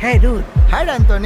Hey dude, hi Anthony.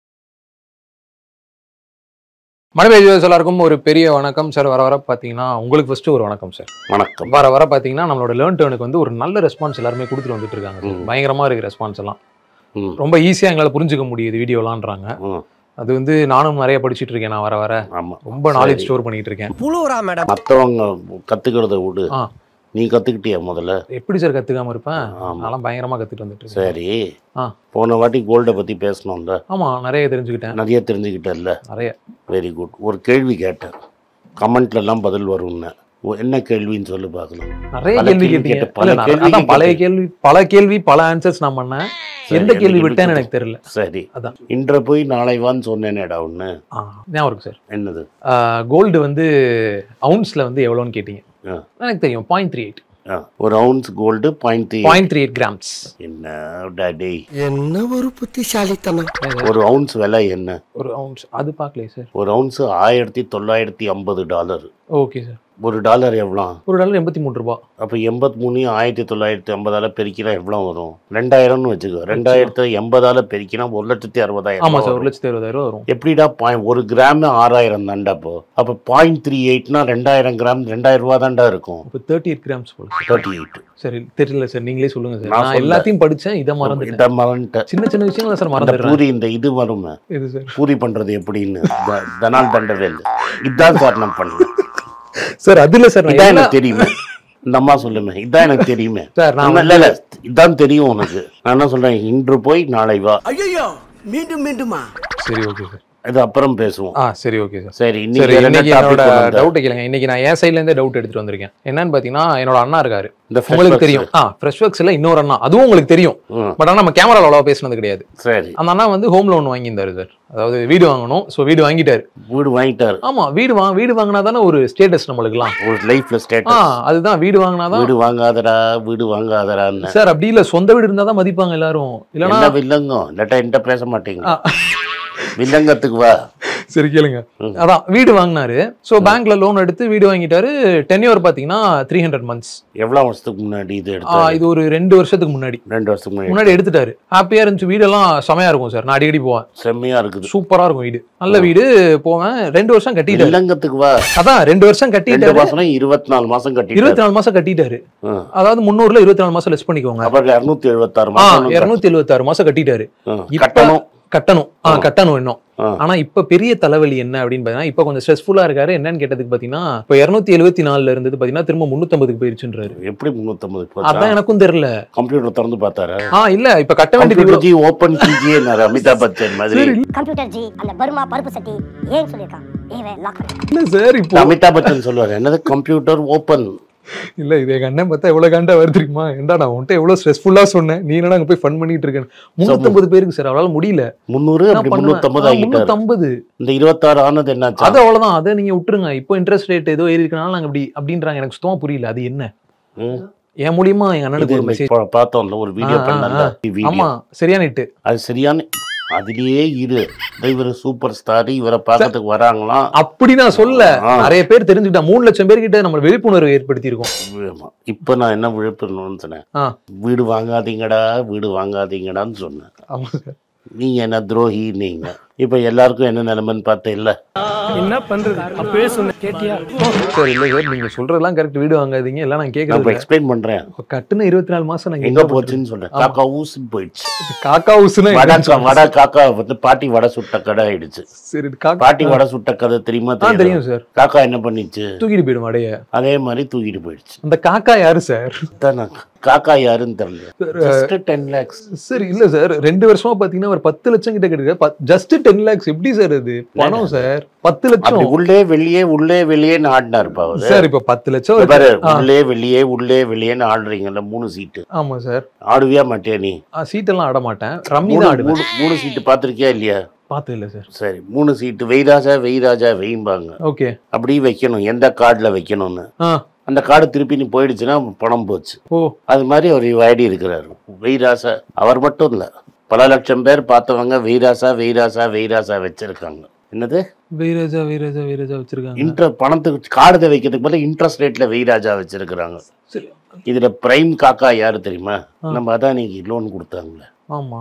மனவேஜ் எல்லாருக்கும் ஒரு பெரிய வணக்கம் சார் வர வர பார்த்தீங்கன்னா உங்களுக்கு ஃபர்ஸ்ட் ஒரு வணக்கம் சார் வணக்கம் வர வர பார்த்தீங்கன்னா நம்மளோட லேர்ன் டேர்னுக்கு வந்து ஒரு நல்ல ரெஸ்பான்ஸ் எல்லாருமே கொடுத்துட்டு வந்துட்டு இருக்காங்க சார் ம். பயங்கரமா இருக்கு ரெஸ்பான்ஸ் எல்லாம் ம், ரொம்ப ஈஸியாக எங்களால் புரிஞ்சுக்க முடியுது வீடியோலான்றாங்க ம், அது வந்து நானும் நிறைய படிச்சிட்டு இருக்கேன் நான் வர வர ஆமா ரொம்ப நாலேஜ் சரி. ஸ்டோர் பண்ணிட்டு இருக்கேன் புழுவுரா மேடம் மத்தவங்க கத்துக்கிறத விடு ஆ. நீ கத்துக்கிட்டியா முதல்ல எப்படி சார் கத்துக்காம இருப்பேன் ஆமா நான்லாம் பயங்கரமா கத்துட்டு வந்துட்டு இருக்கேன் சரி ஆ. போன வாட்டி கோல்டை பத்தி பேசணும்ல ஆமா நிறைய தெரிஞ்சுக்கிட்டேன் நிறைய தெரிஞ்சுக்கிட்டல்ல நிறைய வெரி குட் ஒரு கேள்வி கேட்டேன் கமெண்ட்ல எல்லாம் பதில் வரும்னு ஓ, என்ன கேள்வின்னு சொல்லு பார்க்கலாம் நிறைய பல கேள்வி கேள்வி கேட்டீங்க கேட்டு, பல இல்ல, நான் கேள்வி அதான் பழைய கேட்டு. கேள்வி பல கேள்வி பல ஆன்சர்ஸ் நான் பண்ணேன் சரி, எந்த அந்த கேள்வி கேள்வி விட்டேன்னு கேட்டு. எனக்கு தெரியல சரி அதான். இன்ற போய் நாளை வான்னு சொன்னேனேடா ஒண்ணு ஆ ஞாபகம் இருக்கு சார் என்னது கோல்டு வந்து அவுன்ஸ்ல வந்து எவ்வளோன்னு கேட்டீங்க ஆ. எனக்கு தெரியும் பாயிண்ட் த்ரீ எயிட் ஆ, ஒரு ounce gold point point three eight grams என்ன டாடி என்ன ஒரு புத்திசாலித்தனம் ஒரு அவுன்ஸ் விலை என்ன ஒரு அவுன்ஸ் அது பார்க்கலையே சார் ஒரு அவுன்ஸ் ஆயிரத்தி தொள்ளாயிரத்தி ஐம்பது டாலர் ஓகே சார் ஒரு டாலர் எவ்வளோ ஒரு டாலர் எண்பத்தி மூணு ரூபா அப்போ எண்பத்தி மூணு ஆயிரத்தி தொள்ளாயிரத்தி ஐம்பதால பெருக்கினா எவ்வளோ வரும் ரெண்டாயிரம்னு வச்சுக்கோ ரெண்டாயிரத்தி எண்பதால பெருக்கினா ஒரு லட்சத்தி அறுபதாயிரம் ஆமா சார் ஒரு வரும். லட்சத்தி அறுபதாயிரம் வரும் எப்படிடா பாயிண்ட் ஒரு கிராம் ஆறாயிரம் தான்டா அப்போ அப்போ பாயிண்ட் த்ரீ எயிட்னா ரெண்டாயிரம் கிராம் ரெண்டாயிரம் ரூபா தான்டா இருக்கும் இப்போ தேர்ட்டி எயிட் கிராம்ஸ் போல தேர்ட்டி எயிட் சரி தெரியல சார் நீங்களே சொல்லுங்க சார் நான் நான் சொல்ல. எல்லாத்தையும் படிச்சேன் இதை மறந்துட்டேன் இதை மறந்துட்டேன் சின்ன சின்ன விஷயங்கள சார் இந்த மறந்துடுறேன் பூரி இந்த இது வருமே இது சார் பூரி பண்றது எப்படின்னு த- தனால் தண்டவேல் இதுதான் சார் நான் பண்ணேன் சார் அதுல சார் நான் இதான் எல்லா- எனக்கு தெரியுமே இந்த அம்மா சொல்லுமே இதான் எனக்கு தெரியுமே சார் நான் இல்ல இல்ல இதான் தெரியும் உனக்கு நான் என்ன சொல்றேன் இன்று போய் நாளை வா ஐயோ மீண்டும் மீண்டுமா சரி ஓகே சார் இது அப்புறம் பேசுவோம் ஆ சரி ஓகே சார் சரி சரி இன்னைக்கு என்ன இன்னைக்கு டாபிக் என்னோட கொண்டு வந்த? டவுட் கேளுங்க இன்னைக்கு நான் என் சைட்ல இருந்தே டவுட் எடுத்துட்டு வந்திருக்கேன் என்னன்னு பாத்தீங்கன்னா என்னோட அண்ணா இருக்காரு இந்த fresh உங்களுக்கு works. தெரியும் ஆ ஃப்ரெஷ் ஒர்க்ஸ்ல இன்னொரு அண்ணா அதுவும் உங்களுக்கு தெரியும் ம், பட் ஆனா நம்ம கேமரால அவ்வளவா பேசுனது கிடையாது சரி அந்த அண்ணா வந்து ஹோம் லோன் வாங்கியிருந்தாரு சார் அதாவது வீடு வாங்கணும் ஸோ வீடு வாங்கிட்டாரு வீடு வாங்கிட்டாரு ஆமா வீடு வா வீடு வாங்கினா தானே ஒரு ஸ்டேட்டஸ் நம்மளுக்குலாம் ஒரு லைஃப்ல ஆ ஸ்டேட்டஸ் அதுதான் வீடு வாங்கினாதான் வீடு வாங்காதடா வீடு வாங்காதடான்னு சார் அப்படி இல்ல சொந்த வீடு இருந்தா தான் மதிப்பாங்க எல்லாரும் இல்லனா என்ன வில்லங்கம் இல்லாட்டா என்கிட்ட பேச மாட்டீங்க ஆ. வில்லங்கத்துக்கு வா சரி கேளுங்க ம். அதான் வீடு வாங்கினாரு ஸோ பேங்க்ல லோன் எடுத்து வீடு வாங்கிட்டாரு டென்யூர் பாத்தீங்கன்னா த்ரீ ஹண்ட்ரட் மந்த்ஸ் எவ்வளவு வருஷத்துக்கு முன்னாடி இது எடுத்து இது ஒரு ரெண்டு வருஷத்துக்கு முன்னாடி ரெண்டு வருஷத்துக்கு முன்னாடி முன்னாடி எடுத்துட்டாரு ஹாப்பியா இருந்துச்சு வீடெல்லாம் செமையா இருக்கும் சார் நான் அடிக்கடி போவேன் செம்மையா இருக்குது சூப்பரா இருக்கும் வீடு நல்ல வீடு போவேன் ரெண்டு வருஷம் கட்டிட்டாரு வில்லங்கத்துக்கு வா அதான் ரெண்டு வருஷம் ரெண்டு கட்டிட்டாரு மாசம் இருபத்தி நாலு மாசம் கட்டிட்டாரு இருபத்தி நாலு மாசம் கட்டிட்டாரு ம். அதாவது முந்நூறுல இருபத்தி நாலு மாசம் லெஸ் பண்ணிக்கோங்க அப்புறம் இருநூத்தி எழுபத்தாறு ஆ மாசம் இருநூத்தி எழுபத்தாறு மாசம் கட்டிட்டாரு ம், இப்ப- கட்டணும் கட்டணும் ஆ ஆ. கட்டணும் இன்னும் ஆ. ஆனா இப்ப பெரிய தலைவலி என்ன அப்படின்னு பாத்தீங்கன்னா இப்ப கொஞ்சம் ஸ்ட்ரெஸ்ஃபுல்லா இருக்காரு என்னன்னு கேட்டதுக்கு பாத்தீங்கன்னா இப்ப இருநூத்தி எழுபத்தி நாலுல இருந்தது பாத்தீங்கன்னா திரும்ப முன்னூத்தம்பதுக்கு போயிருச்சுன்றாரு எப்படி முன்னூத்தம்பது அதான் எனக்கும் தெரியல கம்ப்யூட்டர் திறந்து பார்த்தாரு ஆ இல்ல இப்ப கட்ட வேண்டியது கம்ப்யூட்டர் ஜி ஓபன் கிஜி அமிதாப் பச்சன் மாதிரி கம்ப்யூட்டர் ஜி அந்த பர்மா பருப்பு சட்டி ஏன் சொல்லியிருக்கான் ஏவே லாக் பண்ணு இல்ல சார் இப்போ அமிதாப் பச்சன் சொல்லுவாரு என்னது கம்ப்யூட்டர் ஓபன் இல்ல இது எங்க அண்ணன் பார்த்தா எவ்வளவு காண்டா வருது தெரியுமா ஏன்டா நான் உன்ட்ட எவ்வளவு ஸ்ட்ரெஸ்ஃபுல்லா சொன்னேன் நீ என்னடா அங்க போய் ஃபன் பண்ணிட்டு இருக்கேன் முன்னூத்தம்பது பேருக்கு சார் அவரால முடியல முந்நூறு என்ன அப்படி பண்ணுவேன்? முன்னூத்தம்பது ஆ, ஆகிட்டாரு முன்னூத்தம்பது இந்த இருபத்தாறு ஆனது என்னாச்சு அது அவ்வளவுதான் அதை நீங்க விட்டுருங்க இப்போ இன்ட்ரெஸ்ட் ரேட் ஏதோ ஏறி இருக்கனால நாங்க இப்படி அப்படின்றாங்க எனக்கு சுத்தமா புரியல அது என்ன ம். என் மூலியமா எங்க அண்ணனுக்கு இது ஒரு மெசேஜ் பா- பார்த்தோம்ல ஒரு வீடியோ ஆ, ஆ, பண்ணல ஆ. வீடியோ ஆமா சரியான இட்டு அது சரியான அதுலயே இரு இவர் சூப்பர் ஸ்டார் இவரை பார்க்கறதுக்கு வராங்களாம் அப்படி நான் சொல்ல ஆ. நிறைய பேர் தெரிஞ்சுக்கிட்டா மூணு லட்சம் பேர்கிட்ட நம்ம விழிப்புணர்வு ஏற்படுத்தி இருக்கோம் ஆமா. இப்ப நான் என்ன விழுப்புரம்னு சொன்னேன் ஆ. வீடு வாங்காதீங்கடா வீடு வாங்காதீங்கடான்னு சொன்னேன் ஆமா சார் நீங்க என்ன துரோகி நீங்க இப்ப எல்லாருக்கும் என்ன நிலைமைன்னு பார்த்தேன் இல்ல என்ன பண்றது அப்பவே சொன்ன கேட்டியா சார் இல்ல சார் நீங்க சொல்றதெல்லாம் கரெக்ட் வீடு வாங்காதீங்க எல்லாம் நான் நான் இப்ப கேக்குறது எக்ஸ்பிளைன் பண்றேன் கட்டுன இருபத்தி நாலு மாசம் நாங்க எங்க போச்சுன்னு சொல்றேன் ஆமா. காக்கா ஊசி போயிடுச்சு காக்கா ஹவுஸ்னா வடை என்னன்னு சொல்லுங்க. வடை காக்கா வந்து பாட்டி வடை சுட்ட கடை ஆயிடுச்சு சரி காக்கா பாட்டி வடை சுட்ட கதை தெரியுமா ஆ தெரியும் தெரியும் சார் காக்கா என்ன பண்ணிச்சு தூக்கிட்டு போயிடும் அடைய அதே மாதிரி தூக்கிட்டு போயிடுச்சு அந்த காக்கா யாரு சார் அதான் நான் காக்கா யாருன்னு தெரியல ஜஸ்ட் டென் லேக்ஸ் சார் இல்ல சார் ரெண்டு வருஷமா பாத்தீங்கன்னா ஒரு பத்து லட்சம் கிட்ட கிடையாது ஜஸ்ட் டென் லேக்ஸ் எப்படி சார் அது பணம் சார் பத்து அப்படி லட்சம் உள்ளே வெளியே உள்ளே வெளியேன்னு ஆடினா இருப்பா அவரு சார் இப்ப பத்து லட்சம் இப்ப பாரு இருக்கு. ஆ, உள்ளே வெளியே உள்ளே வெளியேன்னு ஆடுறீங்கல்ல மூணு சீட்டு ஆமா சார் ஆடுவியா மாட்டியா நீ சீட் எல்லாம் ஆட மாட்டேன் ரம்மி மூணு தான் ஆடுவேன் மூணு- மூணு சீட்டு பார்த்திருக்கியா இல்லையா பாத்து இல்ல சார் சரி மூணு சீட்டு வெய்ராஜா வெய்ராஜா வெய்ம்பாங்க ஓகே அப்படி வைக்கணும் எந்த கார்டில் வைக்கணும்னு ஆ அந்த கார்டு திருப்பி நீ போயிடுச்சுன்னா பணம் போச்சு ஓ அது மாதிரி அவர் ஐடி இருக்கிறாரு வெய்ராசா அவர் மட்டும் இல்லை பல லட்சம் பேர் பார்த்தவங்க வெய்ராசா வெய்ராசா வெய்ராசா வச்சிருக்காங்க என்னது வீரஜா வீரஜா வீரஜா வச்சிருக்காங்க இன்ட்ர பணத்துக்கு கார்டு வைக்கிறதுக்கு பதிலா இன்ட்ரெஸ்ட் ரேட்ல வெய்ராஜா வச்சிருக்கிறாங்க சரி இதுல பிரைம் காக்கா யாரு தெரியுமா ஆ. நம்ம அதானிக்கு லோன் கொடுத்தாங்களே ஆமா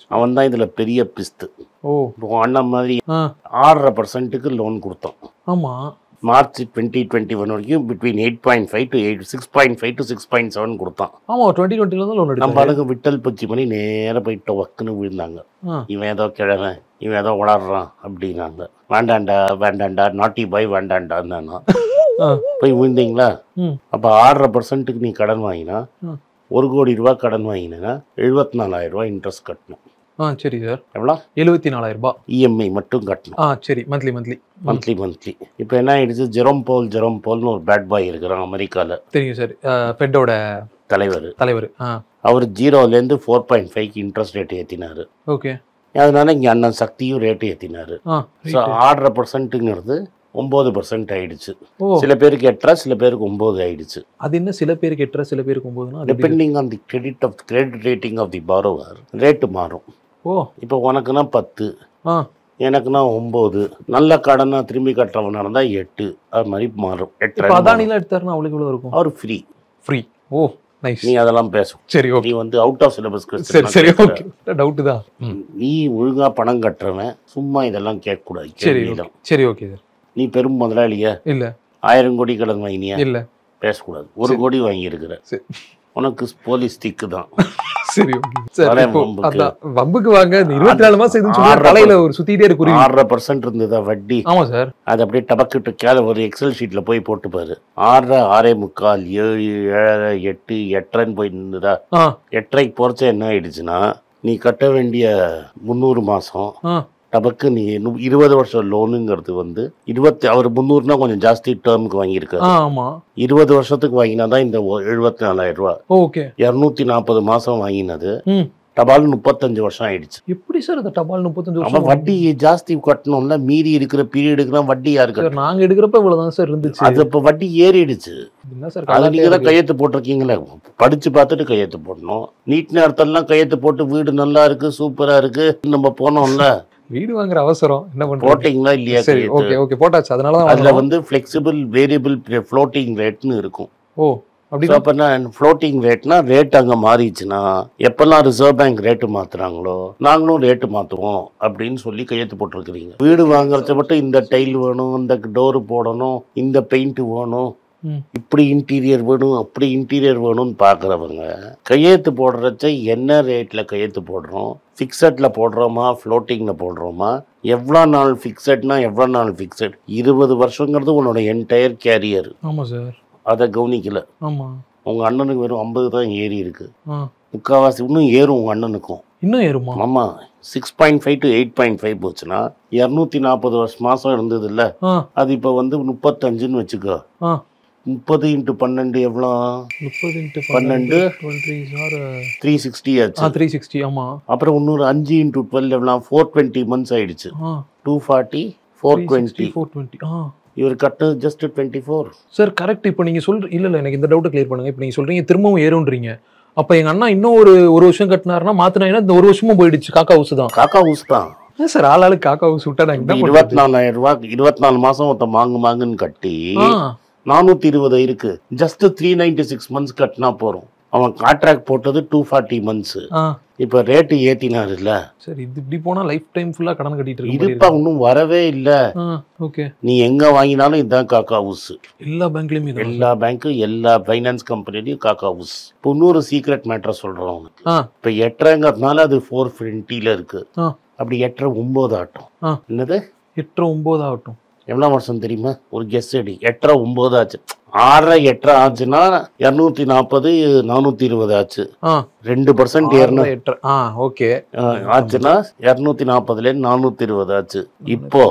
அவன் தான் இதுல பெரிய பிஸ்து ஓ இப்போ அண்ணன் மாதிரி ஆ ஆறரை பர்சன்ட்டுக்கு லோன் கொடுத்தோம் ஆமா மார்ச் டுவெண்ட்டி டுவெண்ட்டி ஒன் வரைக்கும் between eight point five to eight six point five to six point seven கொடுத்தான் ஆமா டுவெண்ட்டி டுவெண்ட்டில தான் லோன் நம்ம எடுத்தாங்க அழகு விட்டல் பூச்சி பண்ணி நேராக போயிட்டு வக்குன்னு விழுந்தாங்க ஆ. இவன் ஏதோ கிழவன் இவன் ஏதோ உளறான் அப்படின்னாங்க வேண்டாண்டா வேண்டாண்டா நாட்டி பாய் வேண்டாண்டான்னு நான் ஆ. போய் விழுந்தீங்களா ம் அப்போ ஆறரை பர்சன்ட்டுக்கு நீ கடன் வாங்கினா ஆ. ஒரு கோடி ரூபா கடன் வாங்கினா எழுபத்தி நாலாயிரம் ரூபாய் இன்ட்ரெஸ்ட் கட்டணும் ஆ சரி சார் எவ்வளோ எழுபத்தி நாலாயிரம் ரூபாய் இஎம்ஐ மட்டும் கட்டணும் ஆ சரி மந்த்லி மந்த்லி மந்த்லி மந்த்லி இப்போ என்ன ஆயிடுச்சு ஜெரோம் போல் ஜெரோம் போல்னு ஒரு பேட் பாய் இருக்கிறான் அமெரிக்காவில் தெரியும் சார் ஃபெட்டோட தலைவர் தலைவர் ஆ அவர் ஜீரோலேருந்து ஃபோர் பாயிண்ட் ஃபைவ்க்கு இன்ட்ரெஸ்ட் ரேட் ஏற்றினார் ஓகே அதனால இங்கே அண்ணன் சக்தியும் ரேட்டு ஏற்றினார் ஆ ஸோ ஆறரை பர்சன்ட்டுங்கிறது ஒம்பது பர்சன்ட் ஆயிடுச்சு ஓ சில பேருக்கு எட்டரை சில பேருக்கு ஒம்பது ஆயிடுச்சு அது என்ன சில பேருக்கு எட்டரை சில பேருக்கு ஒன்பதுனா அது எப்படி? Depending on the credit of credit rating of the borrower rate மாறும் ஓ இப்போ உனக்குன்னா பத்து ஆ எனக்குன்னா ஒம்பது நல்ல கடனாக திரும்பி கட்டுறவனா இருந்தால் எட்டு அது மாதிரி மாறும் இப்போ எட்டரை அதானிலாம் எடுத்தாருன்னா அவளுக்கு எவ்வளோ இருக்கும் அவர் ஃப்ரீ ஃப்ரீ ஓ நைஸ் நீ அதெல்லாம் பேசும் சரி ஓகே நீ வந்து அவுட் ஆஃப் சிலபஸ் சரி சரி ஓகே டவுட்டு தான் ம். நீ ஒழுங்கா பணம் கட்டுறவன் சும்மா இதெல்லாம் கேட்கக்கூடாது சரி கேள்வியெல்லாம். ஓகே சரி ஓகே சார் நீ பெரும் முதலாளியா இல்ல ஆயிரம் கோடி கடன் வாங்கினியா இல்ல பேசக்கூடாது ஒரு கோடி வாங்கியிருக்கிற சரி. உனக்கு போலீஸ் திக்கு தான் சரி ஓகே சார் வரேன் இப்போ வம்புக்கு. அதான் வம்புக்கு வாங்க இந்த இருபத்தி நாலு மாசம் இதுன்னு சொல்லி ஆறரை தலையில ஒரு சுத்திட்டே இருக்கு குருவி. ஆறரை பர்சன்ட் இருந்ததா வட்டி ஆமா சார் அது அப்படியே டபக்கிட்டு கேல ஒரு எக்ஸல் ஷீட்ல போய் போட்டு பாரு ஆறரை ஆறே முக்கால் ஏழு ஏழரை எட்டு எட்டரைன்னு போய் நின்றுதா ஆ எட்டரைக்கு போறச்ச என்ன ஆயிடுச்சுன்னா நீ கட்ட வேண்டிய முந்நூறு மாசம் ஆ டபக்கு நீ நு- இருபது வருஷம் லோனுங்கிறது வந்து இருபத்தி அவர் முந்நூறுனா கொஞ்சம் ஜாஸ்தி டேர்முக்கு வாங்கியிருக்காரு ஆ ஆமா இருபது வருஷத்துக்கு வாங்கினா தான் இந்த எழுபத்தி நாலாயிரம் ரூபா ஓகே இரநூத்தி நாற்பது மாசம் வாங்கினது ம் டபால் முப்பத்தஞ்சு வருஷம் ஆயிடுச்சு எப்படி சார் இந்த டபால் முப்பத்தஞ்சு அவன் வருஷம் வட்டி ஜாஸ்தி கட்டணும்ல மீறி இருக்கிற பீரியடுக்குலாம் வட்டி யாரு சார் கட்டணும் நாங்க எடுக்கிறப்ப இவ்வளவுதான் சார் இருந்துச்சு அது இப்ப வட்டி ஏறிடுச்சு என்ன சார் அது கலாட்டே நீங்க தான் இருக்கு. கையெழுத்து போட்டிருக்கீங்களே படிச்சு பார்த்துட்டு கையெழுத்து போடணும் நீட் நேரத்தெல்லாம் கையெழுத்து போட்டு வீடு நல்லா இருக்கு சூப்பரா இருக்கு நம்ம போனோம்ல வீடு வாங்குற அவசரம் என்ன பண்றது போட்டீங்களா இல்லையா சரி கையெழுத்து ஓகே ஓகே போட்டாச்சு அதனால தான் அதுல வாங்குறோம். வந்து ஃபிளெக்சிபிள் வேரியபிள் ஃப்ளோட்டிங் ரேட்னு இருக்கும் ஓ ஸோ அப்படின்னா அப்போ ஃப்ளோட்டிங் ரேட்னா ரேட் அங்கே மாறிச்சுன்னா எப்பெல்லாம் ரிசர்வ் பேங்க் ரேட்டு மாத்துறாங்களோ நாங்களும் ரேட்டு மாற்றுவோம் அப்படின்னு சொல்லி கையெழுத்து போட்டிருக்கிறீங்க வீடு வாங்குறத மட்டும் இந்த டைல் வேணும் இந்த டோரு போடணும் இந்த பெயிண்ட் வேணும் ம். இப்படி இன்டீரியர் வேணும் அப்படி இன்டீரியர் வேணும்னு பார்க்குறவங்க கையெழுத்து போடுறச்ச என்ன ரேட்டில் கையெழுத்து போடுறோம் ஃபிக்ஸட்டில் போடுறோமா ஃப்ளோட்டிங்கில் போடுறோமா எவ்வளோ நாள் ஃபிக்ஸட்னா எவ்வளோ நாள் ஃபிக்ஸட் இருபது வருஷங்கிறது உன்னோட என்டையர் கேரியர் ஆமா சார் அதை கவனிக்கல ஆமா உங்க அண்ணனுக்கு வெறும் ஐம்பது தான் ஏறி இருக்கு ஆ முக்கால்வாசி இன்னும் ஏறும் உங்க அண்ணனுக்கும் இன்னும் ஏறுமா ஆமா six point five to eight point five போச்சுன்னா இரநூத்தி நாற்பது வருஷம் மாசம் இருந்தது இல்ல ஆ அது இப்போ வந்து முப்பத்தஞ்சுன்னு வச்சுக்கோ ஆ முப்பது இன்ட்டு பன்னெண்டு எவ்வளோ முப்பது இன்ட்டு பன்னெண்டு. Twelve three sir three sixty ஆ ஆச்சு த்ரீ சிக்ஸ்டி ஆமா அப்புறம் இன்னொரு அஞ்சு இன்ட்டு டுவெல் எவ்வளோ ஃபோர் டுவெண்ட்டி மந்த்ஸ் ஆயிடுச்சு ஆ two forty four twenty four twenty ஆ இவர் கட்டது just twenty four sir correct இப்போ நீங்க சொல்ற இல்ல இல்ல எனக்கு இந்த டவுட்டை கிளியர் பண்ணுங்க இப்போ நீங்க சொல்றீங்க திரும்பவும் ஏறும்ன்றீங்க அப்ப எங்க அண்ணா இன்னும் ஒரு ஒரு வருஷம் கட்டினாருன்னா மாத்தினாங்கன்னா இந்த ஒரு வருஷமும் போயிடுச்சு காக்கா ஹவுஸ் தான் காக்கா ஊஸ் தான் ஏன் சார் ஆள் ஆளுக்கு காக்கா ஹவுஸ் விட்டா நாங்க என்ன இருபத்தி பண்றது? நாலாயிரம் ரூபாய் இருபத்தி நாலு மாசம் ஒருத்தன் மாங்கு மாங்குன்னு கட்டி ஆ நானூத்தி இருபது இருக்கு just three ninety six months கட்டினா போறோம் அவன் கான்ட்ராக்ட் போட்டது டூ ஃபார்ட்டி மந்த்ஸ் ஆ இப்ப ரேட்டு ஏத்தினாரு இல்ல சரி இது இப்படி போனா லைஃப் டைம் ஃபுல்லா கடன் கட்டிட்டு இருக்க இதுப்பா இன்னும் வரவே இல்ல ஆ ஓகே நீ எங்க வாங்கினாலும் இதுதான் காக்கா ஹவுஸ் எல்லா பேங்க்லயுமே இது எல்லா பேங்க்கும் எல்லா ஃபைனான்ஸ் கம்பெனிலையும் காக்கா ஹவுஸ் இப்போ இன்னொரு சீக்ரெட் மேட்டர் சொல்றோம் உனக்கு ஆ இப்ப எட்டரைங்கிறதுனால அது ஃபோர் ஃபிஃப்டில இருக்கு ஆ அப்படி எட்டரை ஒன்பது ஆட்டம் ஆ. என்னது எட்டு ஒன்பது ஆகட்டும் எவ்வளவு வருஷம் தெரியுமா ஒரு கெஸ் அடி எட்டரை ஒன்பது ஆச்சு ஆறரை எட்டரை ஆச்சுன்னா இரநூத்தி நாற்பது நானூத்தி இருபது ஆச்சு ஆ ரெண்டு பர்சன்ட் ஏறணும் ஆறு, எட்டு ஆ ஓகே ஆச்சுன்னா இரநூத்தி நாற்பதுல நானூத்தி இருபது ஆச்சு இப்போ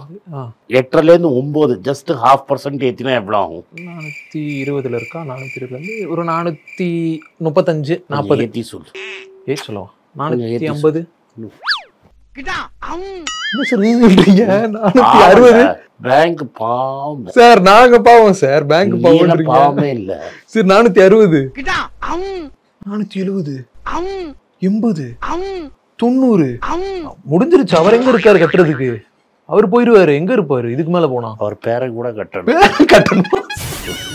ஆ எட்டரைல இருந்து ஒன்பது ஜஸ்ட் ஹாஃப் பர்சன்ட் ஏத்தினா எவ்வளவு ஆகும் நானூத்தி இருபதுல இருக்கா நானூத்தி இருபதுல இருந்து ஒரு நானூத்தி முப்பத்தஞ்சு நாற்பது ஏத்தி சொல்லு ஏ சொல்லலாம் கொஞ்சம் நானூத்தி ஏத்தி ஐம்பது சொல்லு. என்ன சார் நீங்க சொல்றீங்க நானூத்தி அறுபது பேங்க் பாவம் சார் நாங்க பாவம் சார் பேங்க் நீ எல்லாம் பாவம் பாவமே இல்ல சார் நானூத்தி அறுபது நானூத்தி எழுபது எண்பது தொண்ணூறு முடிஞ்சிருச்சு அவர் எங்க இருக்காரு கட்டுறதுக்கு அவர் போயிருவாரு எங்க இருப்பாரு இதுக்கு மேல போனா அவர் பேரை கூட கட்டணும் கட்டணும்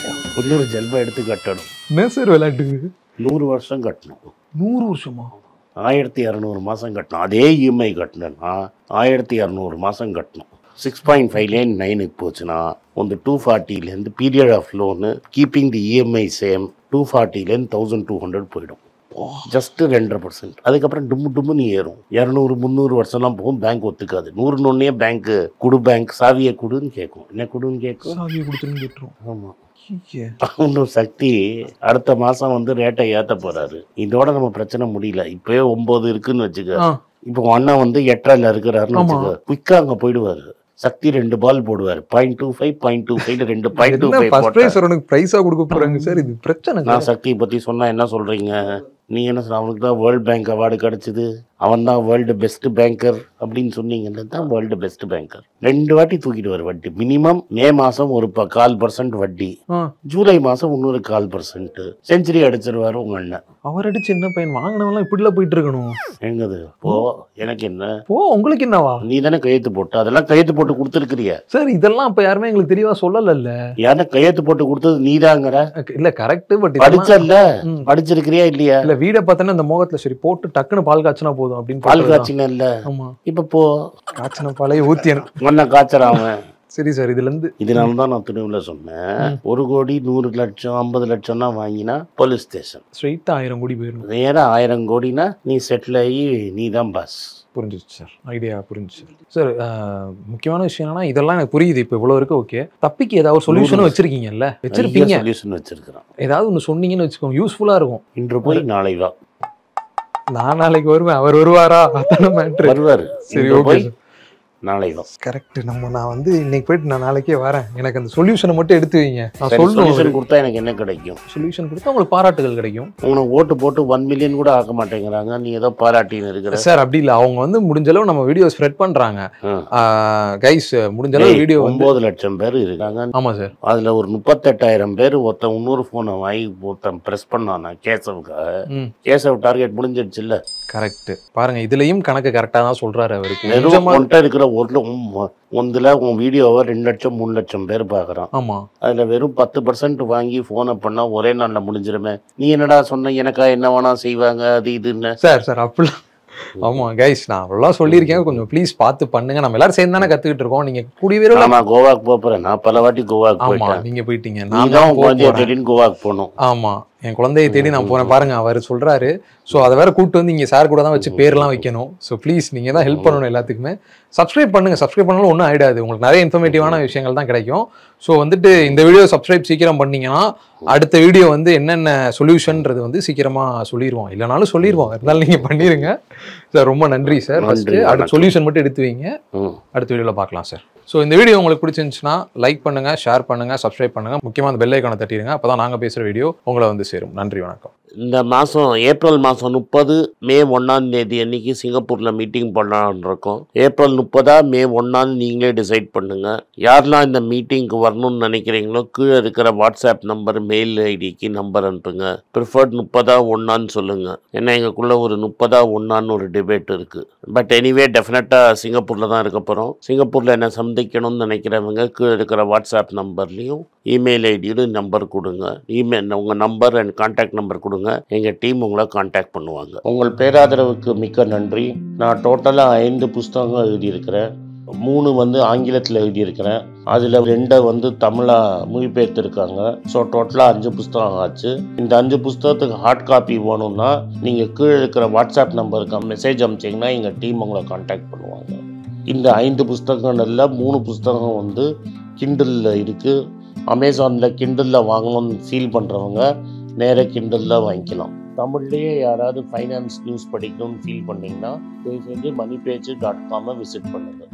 இன்னொரு ஜெல்வம் எடுத்து கட்டணும் என்ன சார் விளையாட்டு நூறு வருஷம் கட்டணும் நூறு வருஷமா ஆயிரத்தி இரநூறு மாதம் கட்டணும் அதே இஎம்ஐ கட்டினேன்னா ஆயிரத்தி இரநூறு மாதம் கட்டணும் சிக்ஸ் பாயிண்ட் ஃபைவ்லேருந்து நைனுக்கு போச்சுன்னா வந்து டூ ஃபார்ட்டிலேருந்து period of loan keeping the EMI same two ஃபார்ட்டிலேருந்து தௌசண்ட் டூ ஹண்ட்ரட் போயிடும் ஜஸ்ட் ரெண்டரை பர்சன்ட் அதுக்கப்புறம் டும்மு டும்முன்னு ஏறும் இரநூறு முந்நூறு வருஷம்லாம் போகும் பேங்க் ஒத்துக்காது நூறு நொன்னே பேங்க்கு குடு பேங்க் சாவியை குடுன்னு கேட்கும் என்ன குடுன்னு கேட்கும் சாவியை கொடுத்துன்னு கேட்டுரும் ஆமாம் ஐயே. இன்னும் சக்தி அடுத்த மாசம் வந்து ரேட்டை ஏத்த போறாரு இதோட நம்ம பிரச்சனை முடியல இப்பவே ஒன்பது இருக்குன்னு வச்சுக்க ஆ இப்போ அண்ணா வந்து எட்டரைல இருக்கிறாருன்னு ஆமா. வச்சுக்க குயிக்கா அங்க போயிடுவாரு சக்தி ரெண்டு பால் போடுவாரு point two five point two five ரெண்டு பாயிண்ட் டூ என்ன ஃபைவ் ஃபர்ஸ்ட் போட்டா பிரைஸ் உனக்கு பிரைஸா கொடுக்க போறாங்க சார் இது பிரச்சனை நான் சார் சக்தியை பத்தி சொன்னா என்ன சொல்றீங்க நீ என்ன சொல்ற அவனுக்கு தான் வேர்ல்ட் பேங்க் அவார்டு கிடைச்சது அவன் தான் வேர்ல்டு பெஸ்ட் பேங்கர் அப்படின்னு சொன்னீங்கல்ல தான் வேர்ல்டு பெஸ்ட் பேங்கர் ரெண்டு வாட்டி தூக்கிடுவார் வட்டி மினிமம் மே மாசம் ஒரு ப- கால் பர்சன்ட் வட்டி ஆ, ஜூலை மாசம் இன்னொரு கால் பர்சன்ட் செஞ்சுரி அடிச்சிருவாரு உங்க அண்ணன் அவர் அடிச்சு என்ன பையன் வாங்கினவெல்லாம் இப்படிலாம் போயிட்டு இருக்கணும் எங்கது போ எனக்கு என்ன ஓ உங்களுக்கு என்னவா நீ தானே கையெழுத்து போட்ட அதெல்லாம் கையெழுத்து போட்டு கொடுத்துருக்கிறிய சார் இதெல்லாம் இப்ப யாருமே எங்களுக்கு தெளிவா சொல்லல யாரும் கையெழுத்து போட்டு கொடுத்தது நீதாங்கிற இல்ல கரெக்ட் பட் படிச்சல்ல ம். படிச்சிருக்கிறியா இல்லையா இல்ல வீட பார்த்தோன்னா இந்த மோகத்துல சரி போட்டு டக்குன்னு பால் காய்ச்சினா போதும் அப்படின்னு பால் போட்டதுதான். காய்ச்சின இல்ல ஆமா இப்ப போ காய்ச்சின பாலையை ஊத்தி அனு- ஒன்ன காய்ச்சறாம சரி சார் இதுல இருந்து இதனால தான் நான் துணிவில் சொன்னேன் ஒரு கோடி நூறு லட்சம் ஐம்பது லட்சம்னா வாங்கினா போலீஸ் ஸ்டேஷன் ஸ்ட்ரெயிட்டா ஆயிரம் கோடி போயிடும் நேரா ஆயிரம் கோடினா நீ செட்டில் ஆகி நீ தான் பாஸ் புரிஞ்சிச்சு சார் ஐடியா புரிஞ்சிச்சு சார் ஆஹ், முக்கியமான விஷயம் என்னன்னா இதெல்லாம் எனக்கு புரியுது இப்போ இவ்வளவு இருக்கு ஓகே தப்பிக்கு ஏதாவது சொல்யூஷனும் வச்சிருக்கீங்கல்ல வச்சிருப்பீங்க சொல்யூஷன் வச்சிருக்கிறான் ஏதாவது ஒன்று சொன்னீங்கன்னு வச்சுக்கோங்க யூஸ்ஃபுல்லா இருக்கும் இன்று போய் நாளை வா நான் நாளைக்கு வருவேன் அவர் வருவாரா அதான மேட்ரு வருவாரு சரி இன்று ஓகே போய் நாளை வா கரெக்ட் நம்ம நான் வந்து இன்னைக்கு போயிட்டு நான் நாளைக்கே வரேன் எனக்கு அந்த சொல்யூஷனை மட்டும் எடுத்து வைங்க நான் சொல்யூஷன் சொல்லணும் கொடுத்தா எனக்கு என்ன கிடைக்கும் சொல்யூஷன் கொடுத்தா உங்களுக்கு பாராட்டுகள் கிடைக்கும் உனக்கு ஓட்டு போட்டு ஒன் மில்லியன் கூட ஆக்க மாட்டேங்கிறாங்க நீ ஏதோ பாராட்டின்னு இருக்கிற சார் அப்படி இல்லை அவங்க வந்து முடிஞ்ச அளவு நம்ம வீடியோ ஸ்ப்ரெட் பண்றாங்க ஆ. கைஸ் முடிஞ்ச அளவு ஏய், வீடியோ வந்து ஒன்பது லட்சம் பேர் இருக்காங்க ஆமா சார் அதுல ஒரு முப்பத்தெட்டாயிரம் பேர் ஒருத்தன் இன்னொரு போனை வாங்கி ஒருத்தன் பிரஸ் பண்ணானா கேசவுக்காக ம் கேசவ் டார்கெட் முடிஞ்சிடுச்சு இல்ல கரெக்ட் பாருங்க இதுலயும் கணக்கு கரெக்டா தான் சொல்றாரு அவருக்கு வெறும் கொஞ்சமா உன்கிட்ட இருக்கிற ஒரு உம், ஒன்றுல உன் வீடியோவை ரெண்டு லட்சம் மூணு லட்சம் பேர் பார்க்குறான் ஆமா அதில் வெறும் பத்து பர்சன்ட் வாங்கி ஃபோனை பண்ணால் ஒரே நாளில் முடிஞ்சிருமே நீ என்னடா சொன்ன எனக்கா என்ன வேணா செய்வாங்க அது இதுன்னு சார் சார் அப்படிலாம் ஆமா கைஸ் நான் அவ்வளோலாம் சொல்லியிருக்கேன் கொஞ்சம் ப்ளீஸ் பார்த்து பண்ணுங்க நம்ம எல்லாரும் சேர்ந்து தானே கத்துக்கிட்டு இருக்கோம் நீங்க கூடிய விரைவில் நான் கோவாக்கு போக போகிறேன் நான் பல வாட்டி கோவாக்கு ஆமா போயிட்டேன் நீங்க போயிட்டீங்க நீ நான் தான் தான் உன் போக குழந்தைய போறேன் தேடின்னு கோவாக்கு போகணும் ஆமா என் குழந்தையை தேடி நான் போறேன் பாருங்க அவர் சொல்றாரு ஸோ அதை வேற கூப்பிட்டு வந்து இங்க சார் கூட தான் வச்சு பேர்லாம் வைக்கணும் ஸோ ப்ளீஸ் நீங்க தான் ஹெல்ப் பண்ணணும் எல்லாத்துக்குமே சப்ஸ்கிரைப் பண்ணுங்க சப்ஸ்கிரைப் பண்ணாலும் ஒன்றும் ஆயிடாது உங்களுக்கு நிறைய இன்ஃபர்மேட்டிவான விஷயங்கள் தான் கிடைக்கும் ஸோ வந்துட்டு இந்த வீடியோ சப்ஸ்கிரைப் சீக்கிரம் பண்ணீங்கன்னா அடுத்த வீடியோ வந்து என்னென்ன சொல்யூஷன்ன்றது வந்து சீக்கிரமா சொல்லிடுவோம் இல்லைனாலும் சொல்லிடுவோம் இருந்தாலும் நீங்க பண்ணிருங்க சார் ரொம்ப நன்றி சார் நன்றி, ஃபர்ஸ்ட் அடுத்த வணக்கம். சொல்யூஷன் மட்டும் எடுத்து வைங்க ம் அடுத்த வீடியோவில் பார்க்கலாம் சார் ஸோ இந்த வீடியோ உங்களுக்கு பிடிச்சிருந்துச்சுன்னா லைக் பண்ணுங்க ஷேர் பண்ணுங்க சப்ஸ்கிரைப் பண்ணுங்க முக்கியமாக அந்த பெல் ஐக்கானை தட்டிடுங்க அப்பதான் நாங்க பேசுற வீடியோ உங்களை வந்து சேரும் நன்றி வணக்கம் இந்த மாதம் ஏப்ரல் மாதம் முப்பது மே ஒன்றாம் தேதி அன்னைக்கு சிங்கப்பூரில் மீட்டிங் பண்ணலான்னு இருக்கோம் ஏப்ரல் முப்பதா மே ஒன்றாம் நீங்களே டிசைட் பண்ணுங்க யாரெல்லாம் இந்த மீட்டிங்க்கு வரணும்னு நினைக்கிறீங்களோ கீழே இருக்கிற வாட்ஸ்அப் நம்பர் மெயில் ஐடிக்கு நம்பர் அனுப்புங்க ப்ரிஃபர்ட் முப்பதா ஒன்றான்னு சொல்லுங்க ஏன்னா எங்களுக்குள்ள ஒரு முப்பதா ஒன்றான்னு ஒரு டிபேட் இருக்கு பட் எனிவே டெஃபினட்டாக சிங்கப்பூரில் தான் இருக்க போகிறோம் சிங்கப்பூரில் என்ன சந்திக்கணும்னு நினைக்கிறவங்க கீழே இருக்கிற வாட்ஸ்அப் நம்பர்லேயும் இமெயில் ஐடியும் நம்பர் கொடுங்க இமெயில் உங்கள் நம்பர் அண்ட் கான்டாக்ட் நம்பர் கொடுங்க எங்கள் டீம் உங்களை கான்டாக்ட் பண்ணுவாங்க உங்கள் பேராதரவுக்கு மிக்க நன்றி நான் டோட்டலாக ஐந்து புஸ்தகங்கள் எழுதியிருக்கிறேன் மூணு வந்து ஆங்கிலத்தில் எழுதியிருக்கிறேன் அதில் ரெண்டை வந்து தமிழாக மொழிபெயர்த்திருக்காங்க ஸோ டோட்டலாக அஞ்சு புஸ்தகம் ஆச்சு இந்த அஞ்சு புஸ்தகத்துக்கு ஹார்ட் காப்பி வேணும்னா நீங்கள் கீழே இருக்கிற வாட்ஸ்அப் நம்பருக்கு மெசேஜ் அனுப்பிச்சிங்கன்னா எங்கள் டீம் உங்களை கான்டாக்ட் பண்ணுவாங்க இந்த ஐந்து புஸ்தகங்கள்ல மூணு புஸ்தகம் வந்து கிண்டலில் இருக்குது அமேசானில் கிண்டலில் வாங்கணும்னு ஃபீல் பண்ணுறவங்க நேராக கிண்டலில் வாங்கிக்கலாம் தமிழ்லேயே யாராவது ஃபைனான்ஸ் நியூஸ் படிக்கணும்னு ஃபீல் பண்ணீங்கன்னா தயவு செஞ்சு மணி பேஜ் டாட் காமை விசிட் பண்ணுங்கள்